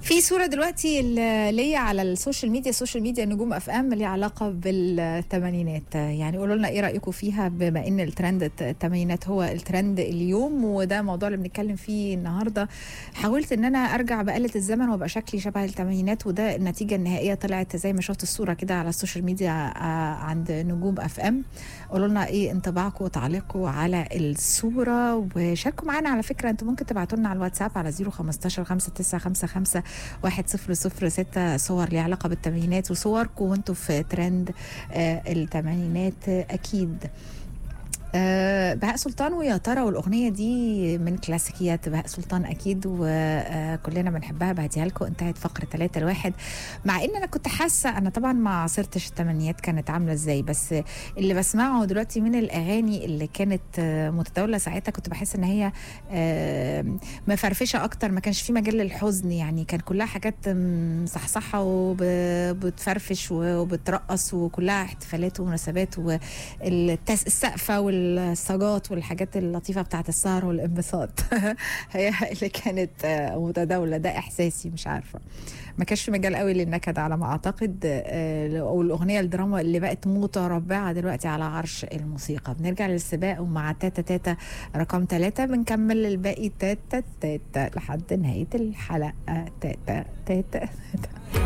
في صورة دلوقتي ال- ليا على السوشيال ميديا السوشيال ميديا نجوم اف ام ليها علاقة بالثمانينات يعني قولوا لنا ايه رأيكم فيها بما ان الترند الثمانينات هو الترند اليوم وده موضوع اللي بنتكلم فيه النهاردة حاولت ان انا ارجع بآلة الزمن وابقى شكلي شبه الثمانينات وده النتيجة النهائية طلعت زي ما شفت الصورة كده على السوشيال ميديا آه، عند نجوم اف ام قولوا لنا ايه انطباعكم وتعليقكم على الصورة وشاركوا معانا على فكرة انتوا ممكن تبعتوا لنا على الواتساب على 015 5955 1006 صور ليها علاقة بالثمانينات وصوركم وانتوا في ترند آه الثمانينات آه، اكيد آه بهاء سلطان ويا ترى والاغنيه دي من كلاسيكيات بهاء سلطان اكيد وكلنا بنحبها بهديها لكم انتهت فقره 3 الواحد مع ان انا كنت حاسه انا طبعا ما عاصرتش الثمانينات كانت عامله ازاي بس اللي بسمعه دلوقتي من الاغاني اللي كانت آه، متداوله ساعتها كنت بحس ان هي آه، مفرفشه اكتر ما كانش في مجال للحزن يعني كان كلها حاجات مصحصحه وبتفرفش وبترقص وكلها احتفالات ومناسبات والسقفه والصاجات والحاجات اللطيفه بتاعت السهر والانبساط هي اللي كانت آه، متداوله ده احساسي مش عارفه ما كانش في مجال قوي للنكد على ما اعتقد آه، او الاغنيه الدراما اللي بقت متربعه دلوقتي على عرش الموسيقى بنرجع للسباق ومع تاتا تاتا رقم ثلاثة بنكمل الباقي تاتا تاتا لحد نهايه الحلقه تاتا تاتا, تاتا.